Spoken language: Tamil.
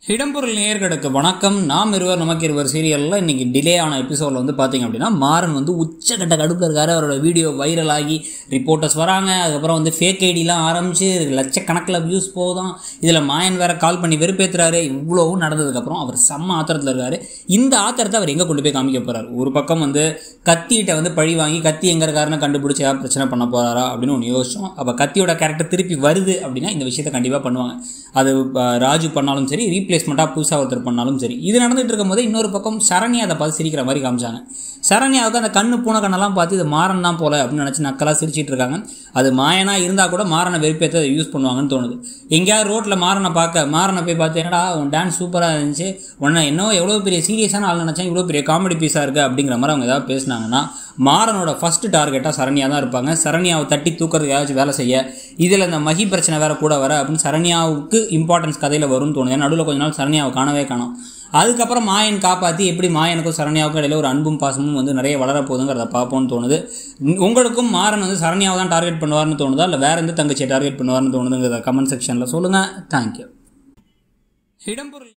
இடம்பொருள் நேயர்களுக்கு வணக்கம் நாம் இருவர் நமக்கு இருவர் சீரியலில் இன்னைக்கு டிலே ஆன எபிசோடில் வந்து பார்த்தீங்க அப்படின்னா மாறன் வந்து உச்சக்கட்ட கடுப்பில் இருக்காரு அவரோட வீடியோ வைரல் ஆகி ரிப்போர்ட்டர்ஸ் வராங்க அதுக்கப்புறம் வந்து ஃபேக் ஐடிலாம் ஆரம்பிச்சு லட்சக்கணக்கில் வியூஸ் போதும் இதில் மாயன் வேற கால் பண்ணி வெறுப்பேற்றுறாரு இவ்வளவும் நடந்ததுக்கப்புறம் அவர் செம்ம ஆத்திரத்தில் இருக்காரு இந்த ஆத்திரத்தை அவர் எங்கே கொண்டு போய் காமிக்க போறாரு ஒரு பக்கம் வந்து கத்திகிட்ட வந்து பழி வாங்கி கத்தி எங்கே இருக்காருன்னு கண்டுபிடிச்சி ஏதாவது பிரச்சனை பண்ண போறாரா அப்படின்னு ஒன்று யோசிச்சோம் அப்போ கத்தியோட கேரக்டர் திருப்பி வருது அப்படின்னா இந்த விஷயத்தை கண்டிப்பாக பண்ணுவாங்க அது அஹ், ராஜு பண்ணாலும் சரி ரீப்ளேஸ்மெண்ட்டாக புதுசாக ஒருத்தர் பண்ணாலும் சரி இது நடந்துட்டு இருக்கும்போது இன்னொரு பக்கம் சரண்யா அதை பார்த்து சிரிக்கிற மாதிரி காமிச்சாங்க சரண்யாவுக்கு அந்த கண்ணு பூனை கண்ணெல்லாம் பார்த்து இது மாறன் தான் போல அப்படின்னு நினச்சி நக்கலாக சிரிச்சிட்டு இருக்காங்க அது மாயனா இருந்தால் கூட மாறனை வெறுப்பேற்ற அதை யூஸ் பண்ணுவாங்கன்னு தோணுது எங்கேயாவது ரோட்டில் மாறனை பார்க்க மாறனை போய் பார்த்து என்னடா உன் டான்ஸ் சூப்பராக இருந்துச்சு உன்னை என்னோ எவ்வளோ பெரிய சீரியஸான ஆள் நினச்சேன் இவ்வளோ பெரிய காமெடி பீஸாக இருக்குது அப்படிங்கிற மாதிரி அவங்க ஏதாவது பேசுனாங்கன்னா மாறனோட ஃபர்ஸ்ட் டார்கெட்டாக சரண்யா தான் இருப்பாங்க சரண்யாவை தட்டி தூக்கிறதுக்கு ஏதாச்சும் வேலை செய்ய இதில் இந்த மகி பிரச்சனை வேற கூட வர அப்படின்னு சரண்யாவுக்கு இம்பார்ட்டன்ஸ் கதையில் வரும்னு தோணுது ஏன்னா நடுவில் கொஞ்ச நாள் சரண்யாவை காணவே காணோம் அதுக்கப்புறம் மாயன் காப்பாற்றி எப்படி மாயனுக்கும் சரண்யாவுக்கும் இடையில ஒரு அன்பும் பாசமும் வந்து நிறைய வளர போகுதுங்கிறத பார்ப்போம்னு தோணுது உங்களுக்கும் மாறன் வந்து சரண்யாவை தான் டார்கெட் பண்ணுவார்னு தோணுதா இல்லை வேற எந்த தங்கச்சியை டார்கெட் பண்ணுவார்னு தோணுதுங்கிறத கமெண்ட் செக்ஷனில் சொல்லுங்கள் தேங்க்யூ இடம்பொருள்